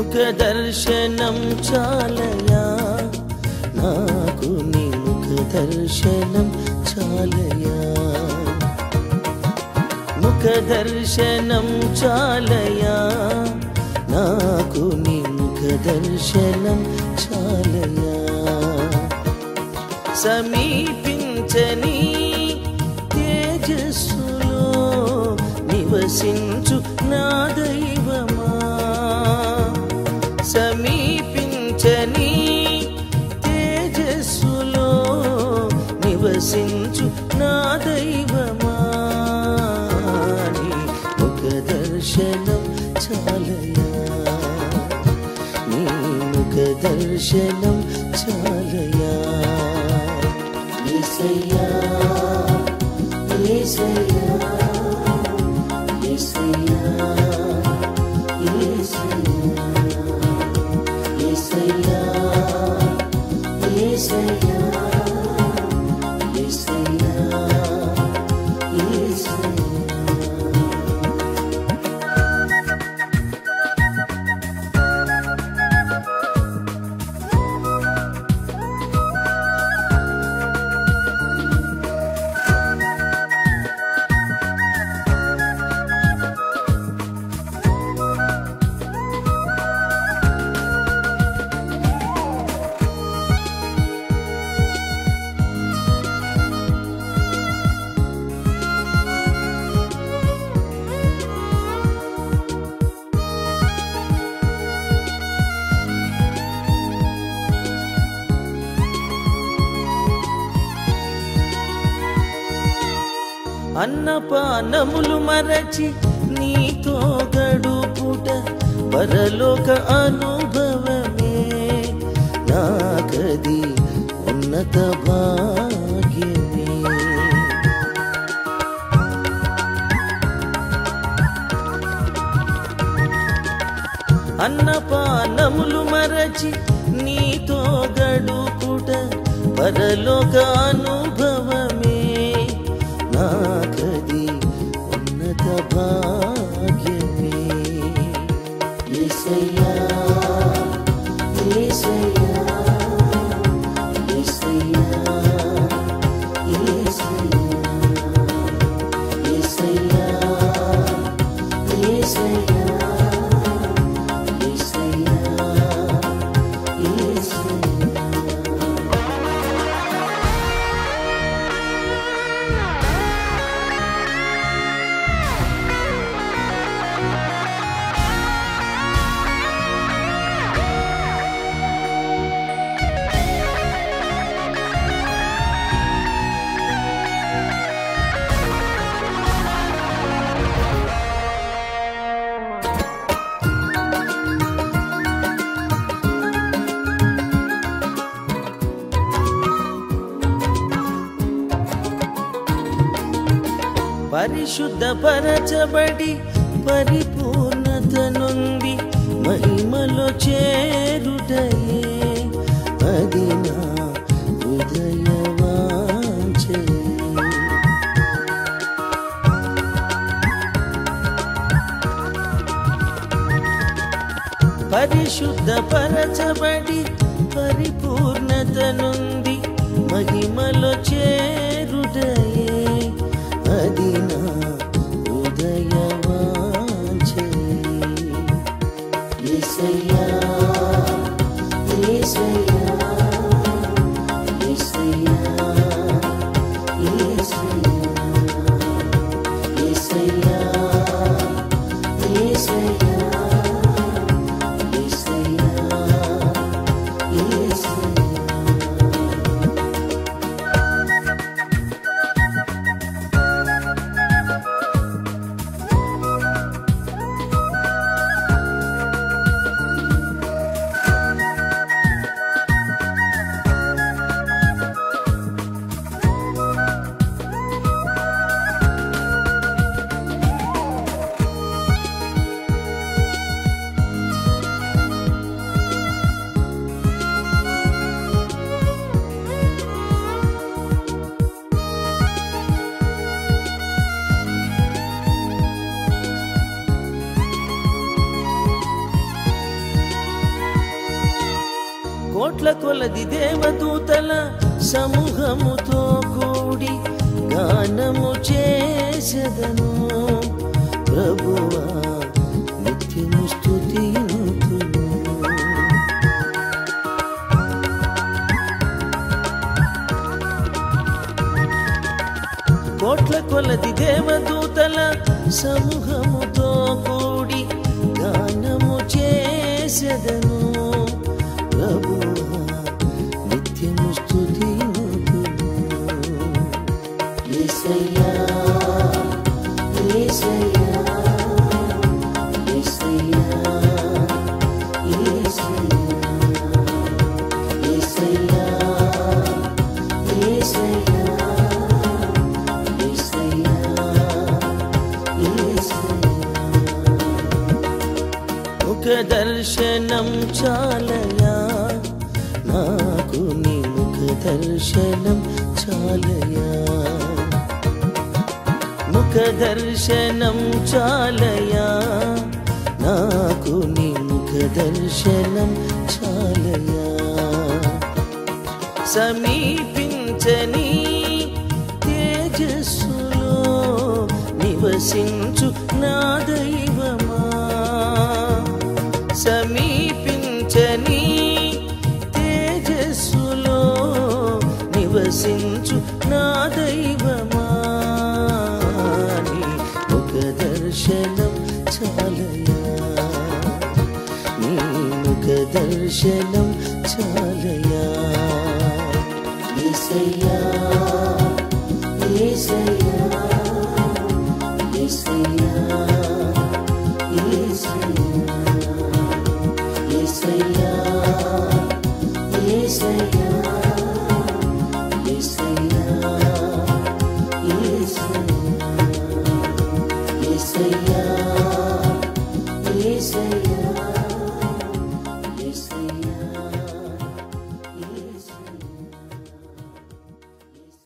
ముఖ దర్శనం చాలయా నాకు నీ ముఖ దర్శనం చాలయా ముఖ దర్శనం చాలయా నాకు నీ ముఖ దర్శనం చాలయా సమీపించని తేజస్సులో నివసించు నా దైవమా సమీపించని తేజస్సులో నివసించు నా దైవమా నీ ముఖ దర్శనం చాలయా నీ ముఖ దర్శనం చాలయా యేసయ్యా యేసయ్యా యేసయ్యా యేసయ్యా యేసయ్యా యేసయ్యా యేసయ్యా అన్నపానములు మరచి నీతో గడుపుట పరలోక అనుభవమే నాకది ఉన్నత భాగ్యమే అన్నపానములు మరచి నీతో గడుపుట పరలోక అనుభవమే నాకది ఉన్నత భాగ్యమే యేసయ్యా యేసయ్యా యేసయ్యా యేసయ్యా యేసయ్యా యేసయ్యా యేసయ్యా యేసయ్యా పరిశుద్ధపరచబడి పరిపూర్ణత నుండి మహిమలో చేరుటయే అది నా హృదయ వాంఛయే. పరిశుద్ధపరచబడి పరిపూర్ణత నుండి మహిమలో చేరుటయే అది నా హృదయ వాంఛయే. యేసయ్యా యేసయ్యా యేసయ్యా యేసయ్యా యేసయ్యా యేసయ్యా యేసయ్యా యేసయ్యా కొలది దేవదూతల సమూహముతో కూడి గానము చేసెదను ప్రభువా నిత్యము స్తుతింతును కోట్ల కొలది దేవదూతల సమూహముతో కూడి గానము చేసెదను ప్రభువా నిత్యము స్తుతింతును యేసయ్యా యేసయ్యా యేసయ్యా యేసయ్యా యేసయ్యా యేసయ్యా యేసయ్యా యేసయ్యా ముఖ దర్శనం చాలయా నాకు నీ ముఖ దర్శనం చాలయా ముఖ దర్శనం చాలయా నాకు నీ ముఖ దర్శనం చాలయా సమీపించని తేజస్సులో నివసించు నా దైవమా సమీపించని తేజస్సులో నివసించు నా దైవమా నీ ముఖ దర్శనం చాలయా నీ ముఖ దర్శనం చాలయా యేసయ్యా యేసయ్యా యేసయ్యా యేసయ్యా యేసయ్యా యేసయ్యా యేసయ్యా